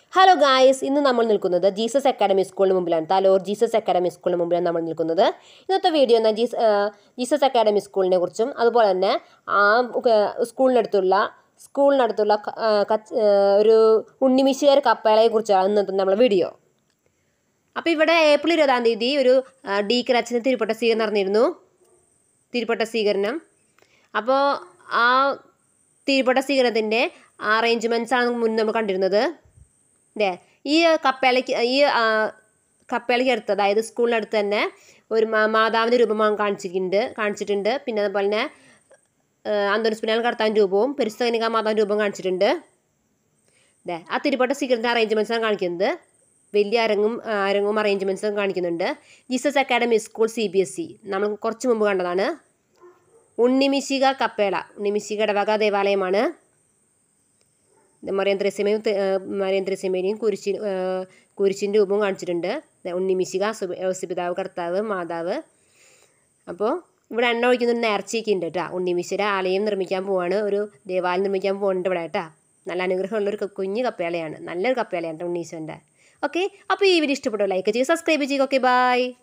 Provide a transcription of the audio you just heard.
hello guys ഇന്ന് നമ്മൾ നിൽക്കുന്നത് ജീസസ് അക്കാഡമി സ്കൂളിന് മുമ്പിലാണ് താലോർ ജീസസ് അക്കാഡമി സ്കൂളിന് മുമ്പിലാണ് നമ്മൾ നിൽക്കുന്നത് ഇന്നത്തെ വീഡിയോ എന്നാൽ ജീസ് ആ, ജീസസ് അക്കാഡമി സ്കൂളിനെ കുറിച്ചും അതുപോലെ തന്നെ ആ ഉക- സ്കൂളിനടുത്തുള്ള സ്കൂളിനടുത്തുള്ള ക- ആ, കച്ച്- ആ, ഒരു ഉണ്ണിമിശികാർ കപ്പേളയെ കുറിച്ചാണ് ഇന്നത്തെ നമ്മളെ വീഡിയോ അപ്പോൾ ഇവിടെ ഏപ്രിൽ ഇരുപതാം തീയതി ഒരു ആ, ഡി കെ അച്ഛന് തിരുപ്പട്ട സ്വീകരണം നടന്നിരുന്നു തിരുപ്പട്ട സ്വീകരണം അപ്പോൾ ആ തിരുപ്പട്ട സ്വീകരണത്തിൻ്റെ അറേഞ്ച്മെൻറ്റ്സ് ആണ് മുന്നേ നമ്മൾ കണ്ടിരുന്നത് അല്ലേ ഈ കപ്പേളയ്ക്ക് ഈ ആ, കപ്പേളയ്ക്ക് അടുത്ത് അതായത് സ്കൂളിനടുത്ത് തന്നെ ഒരു മാ- മാതാവിൻ്റെ രൂപമാണ് കാണിച്ചിട്ടുണ്ട് കാണിച്ചിട്ടുണ്ട് പിന്നെ അതുപോലെ തന്നെ അന്തോണിസ്പിനാൽ കടത്താൻ രൂപവും പെരുസ്തകനിക മാതാവിൻ്റെ രൂപവും കാണിച്ചിട്ടുണ്ട് അതെ ആ തിരുപ്പട്ട സ്വീകരണത്തിൻ്റെ അറേഞ്ച്മെൻറ്റ്സ് ആണ് കാണിക്കുന്നത് വലിയ അരങ്ങും ആ, അരങ്ങും അറേഞ്ച്മെൻറ്റ്സും കാണിക്കുന്നുണ്ട് Jesus academy school C B S E നമ്മൾ കുറച്ച് മുമ്പ് കണ്ടതാണ് ഉണ്ണിമിശിക കപ്പേള ഉണ്ണിമിശിക ഇടവക ദേവാലയമാണ് ഇത് മറിയം ത്രേസ്യമയും മറിയം ത്രേസ്യമേനെയും കുരിശി കുരിശിൻ്റെ രൂപവും കാണിച്ചിട്ടുണ്ട് ദേ ഉണ്ണിമിശിക പിതാവ് കർത്താവ് മാതാവ് അപ്പോൾ ഇവിടെ എണ്ണ ഒഴിക്കുന്ന ഒരു നേർച്ചയൊക്കെ ഉണ്ട് കേട്ടോ ഉണ്ണിമിശിര ആലയം നിർമ്മിക്കാൻ പോവാണ് ഒരു ദേവാലയം നിർമ്മിക്കാൻ പോകുന്നുണ്ട് ഇവിടെ കേട്ടോ നല്ല അനുഗ്രഹമുള്ള ഒരു കുഞ്ഞു കപ്പേളയാണ് നല്ലൊരു കപ്പേളയാണ് കേട്ടോ ഉണ്ണീശോൻ്റെ ഓക്കെ അപ്പോൾ ഈ വീഡിയോ ഇഷ്ടപ്പെട്ടു ലൈക്ക് ചെയ്യുക സബ്സ്ക്രൈബ് ചെയ്യുക ഓക്കെ ബൈ